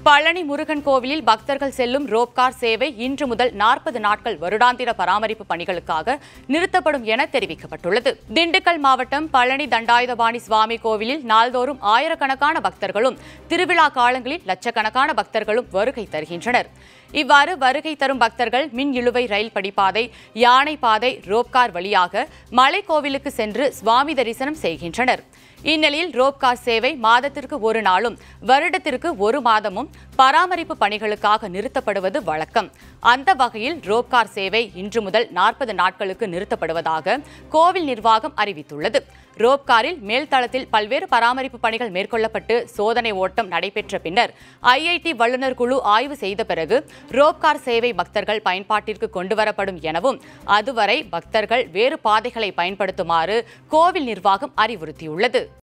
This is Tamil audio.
பழனி முருகன் கோவிலில் பக்தர்கள் செல்லும் ரோப்கார் சேவை இன்று முதல் நாற்பது நாட்கள் வருடாந்திர பராமரிப்பு பணிகளுக்காக நிறுத்தப்படும் என தெரிவிக்கப்பட்டுள்ளது திண்டுக்கல் மாவட்டம் பழனி தண்டாயுதபாணி சுவாமி கோவிலில் நாள்தோறும் ஆயிரக்கணக்கான பக்தர்களும் திருவிழா காலங்களில் லட்சக்கணக்கான பக்தர்களும் வருகை தருகின்றனர் இவ்வாறு வருகை தரும் பக்தர்கள் மின் இழுவை ரயில் படிப்பாதை யானை பாதை ரோப்கார் வழியாக மலைக்கோவிலுக்கு சென்று சுவாமி தரிசனம் செய்கின்றனர் இந்நிலையில் ரோப்கார் சேவை மாதத்திற்கு ஒரு நாளும் வருடத்திற்கு ஒரு மாதமும் பராமரிப்பு பணிகளுக்காக நிறுத்தப்படுவது வழக்கம் அந்த வகையில் ரோப்கார் சேவை இன்று முதல் நாற்பது நாட்களுக்கு நிறுத்தப்படுவதாக கோவில் நிர்வாகம் அறிவித்துள்ளது ரோப்காரில் மேல்தளத்தில் பல்வேறு பராமரிப்பு பணிகள் மேற்கொள்ளப்பட்டு சோதனை ஓட்டம் நடைபெற்ற பின்னர் ஐஐடி வல்லுநர் குழு ஆய்வு செய்த பிறகு ரோப்கார் சேவை பக்தர்கள் பயன்பாட்டிற்கு கொண்டுவரப்படும் எனவும் அதுவரை பக்தர்கள் வேறு பாதைகளை பயன்படுத்துமாறு கோவில் நிர்வாகம் அறிவுறுத்தியுள்ளது